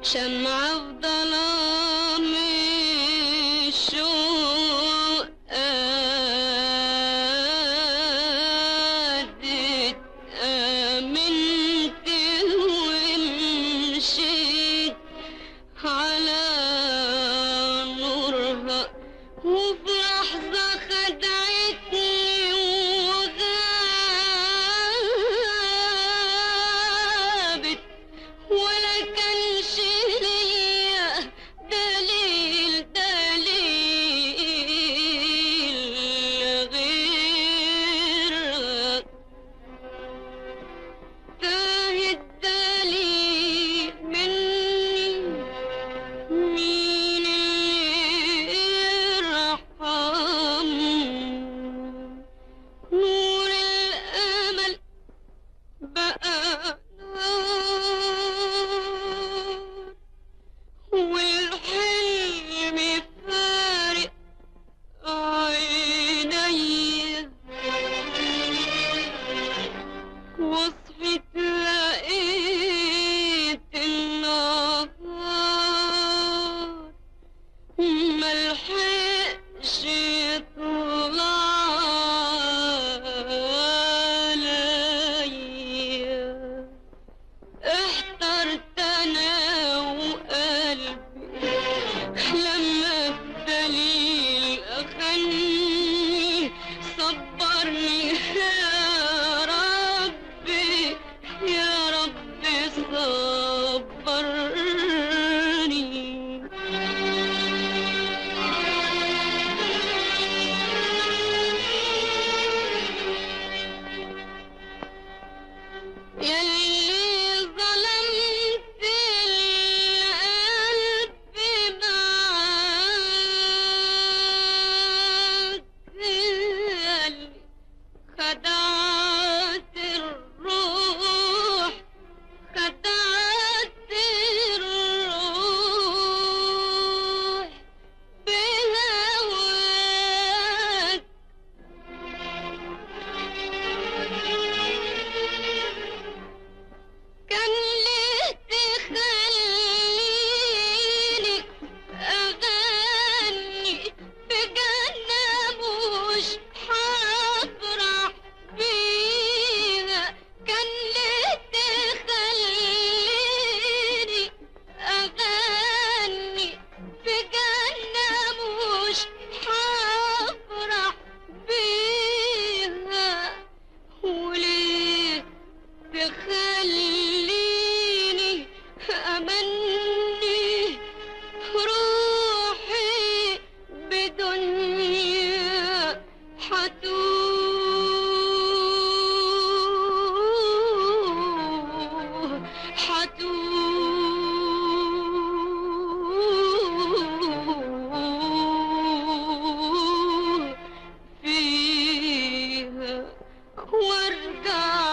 شمعة في ظلام الشوق قادت آمنت ومشيت على نورها وفي لحظة خدعتني وغابت ولا كانش ليا دليل دليل غيرك تاه الدليل مني مين اللي يرحم نور الأمل بقى نار والحلم فارق عيني وصحيت لقيت النهار ملحقش يطلع عليا احترت انا وقلبي لما الدليل اخني صبرني يا ربي يا ربي صبرني يلي ظلمت القلب معاك يلي خدعت الروح خدعت الروح بهواك كان ليه تخليني أغني بجنة مش هفرح بيها كان ليه تخليني أغني بجنة مش هفرح بيها وليه تخليني أمني روحي بدنيا حتوه حتوه فيها وارجع